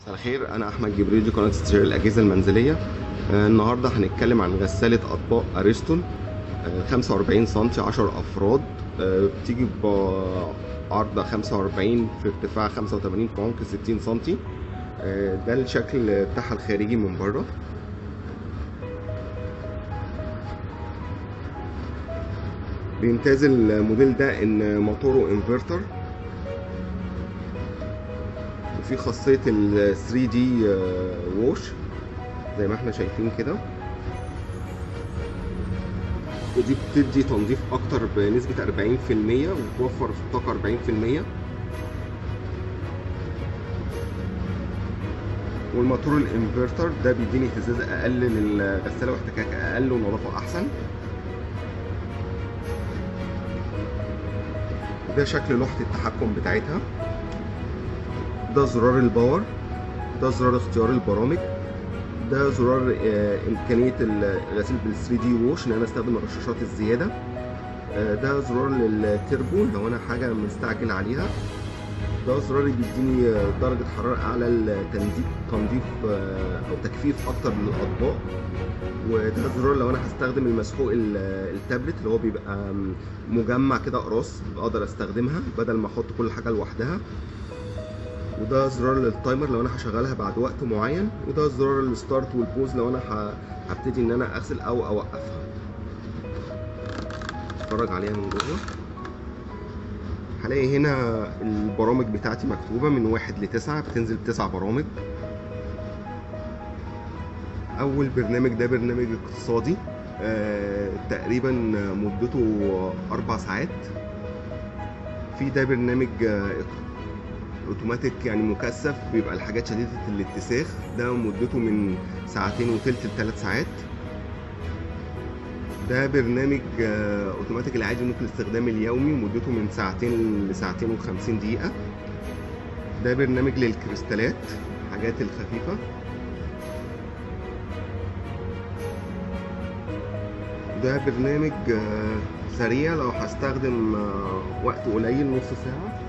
مساء الخير انا احمد جبريل دي قناه استشاري الاجهزه المنزليه آه، النهارده هنتكلم عن غساله اطباق اريستون آه، 45 سم 10 افراد آه، بتيجي بعرض 45 في ارتفاع 85 في عمق 60 سم ده الشكل بتاعها الخارجي من بره بيمتاز الموديل ده ان موتوره انفرتر وفي خاصية ال 3 دي ووش زي ما احنا شايفين كده ودي بتدي تنظيف اكتر بنسبة 40% وبتوفر في الطاقة 40% والموتور الانفرتر ده بيديني اهتزاز اقل للغسالة واحتكاك اقل ونظافة احسن ده شكل لوحة التحكم بتاعتها ده زرار الباور ده زرار اختيار البرامج ده زرار آه، امكانيه الغسيل بال 3 دي ووش ان انا استخدم الرشاشات الزياده آه، ده زرار للتربو لو انا حاجه مستعجل عليها ده زرار بيديني آه، درجه حراره اعلى لتنظيف تنظيف آه، او تجفيف اكتر للاطباق وده زرار لو انا هستخدم المسحوق ال- التابلت اللي هو بيبقى مجمع كده اقراص اقدر استخدمها بدل ما احط كل حاجه لوحدها وده زرار للتايمر لو انا هشغلها بعد وقت معين وده زرار الستارت والبوز لو انا ه- هبتدي ان انا اغسل او اوقفها اتفرج عليها من جوه هلاقي هنا البرامج بتاعتي مكتوبة من واحد لتسعة بتنزل بتسع برامج أول برنامج ده برنامج اقتصادي آه تقريبا مدته أربع ساعات في ده برنامج آه اوتوماتيك يعني مكثف بيبقى الحاجات شديدة الاتساخ ده مدته من ساعتين وتلت لثلاث ساعات ده برنامج آه، اوتوماتيك العادي ممكن الاستخدام اليومي مدته من ساعتين لساعتين وخمسين دقيقة ده برنامج للكريستالات الحاجات الخفيفة ده برنامج آه، سريع لو هستخدم آه، وقت قليل نص ساعة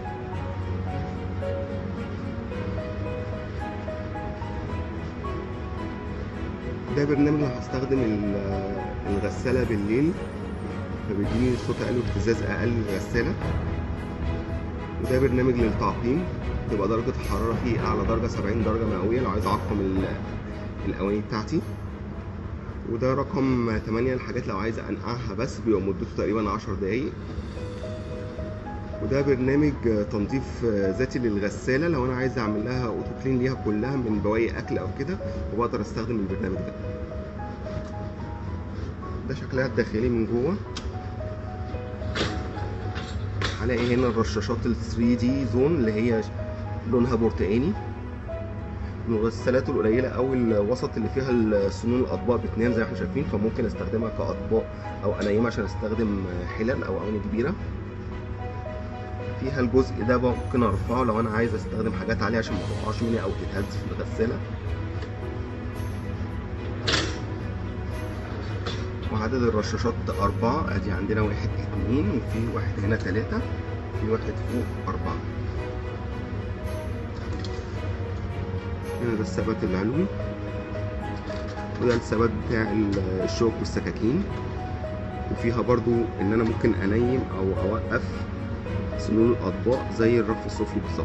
ده برنامج لو هستخدم ال- الغسالة بالليل فبيديني صوت أقل واهتزاز أقل للغسالة وده برنامج للتعقيم تبقى درجة الحرارة فيه أعلى درجة 70 درجة مئوية لو عايز أعقم ال- الأواني بتاعتي وده رقم 8 الحاجات لو عايز أنقعها بس بيبقى مدته تقريبا 10 دقايق وده برنامج تنظيف ذاتي للغسالة لو أنا عايز أعمل لها أوتو كلين ليها كلها من بواقي أكل أو كده وبقدر أستخدم البرنامج ده ده شكلها الداخلي من جوه هلاقي هنا الرشاشات ال 3 دي زون اللي هي لونها برتقاني من الغسالات القليلة أو الوسط اللي فيها السنون الأطباق بتنام زي ما احنا شايفين فممكن استخدمها كأطباق أو أنيمها عشان استخدم حلل أو أواني كبيرة فيها الجزء ده ممكن ارفعه لو انا عايز استخدم حاجات عاليه عشان ما تقعش مني او تتهز في الغساله وعدد الرشاشات أربعة أدي عندنا واحد اتنين وفي واحد هنا تلاتة في واحد فوق أربعة هنا ده الثبات العلوي وده الثبات بتاع ال- الشوك والسكاكين وفيها برضو إن أنا ممكن أنيم أو أوقف سنون الأطباق زي الرف السفلي بالظبط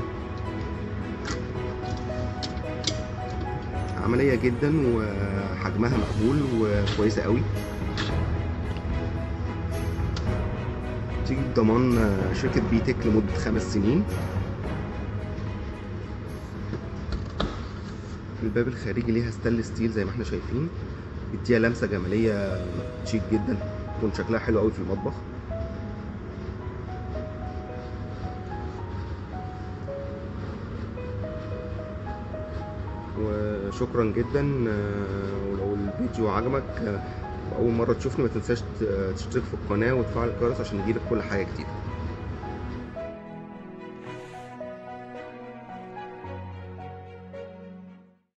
عملية جدا وحجمها مقبول وكويسة قوي تيجي بضمان شركة بيتك لمدة خمس سنين الباب الخارجي ليها ستانلس ستيل زي ما احنا شايفين بيديها لمسة جمالية شيك جدا تكون شكلها حلو قوي في المطبخ وشكرا جدا آه، ولو الفيديو عجبك آه، واول مره تشوفني ما تنساش ت- تشترك في القناه وتفعل الجرس عشان يجيلك كل حاجه جديده